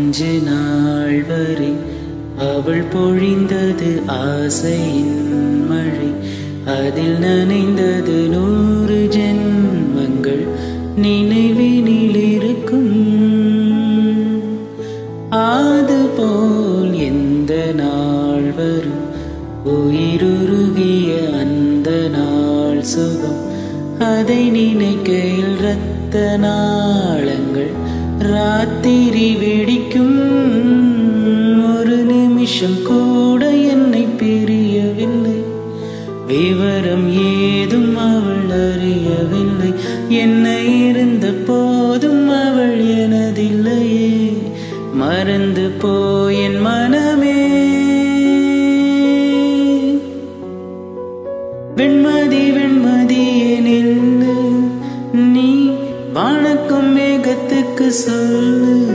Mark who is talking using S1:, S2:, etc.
S1: அஞ்சு நாள் வரை அவள் பொழிந்தது ஆசையின் மழை அதில் நனைந்தது நூறு ஜென்மங்கள் நினைவினில் இருக்கும் அதுபோல் எந்த நாள் வரும் உயிருருகிய அந்த நாள் சுகம் அதை நினைக்கையில் இரத்த நாளங்கள் ராத்திரி வெடிக்கும் ஒரு நிமிஷம் கூட என்னை பிரியவில்லை விவரம் ஏதும் அவள் அறியவில்லை என்ன இருந்த போதும் அவள் எனதில்லையே மறந்து போயன் மனமே வெண்மதி வெண்மதியே நில்லு நீ வானக்கும் மேகத்துக்கு சொல்லு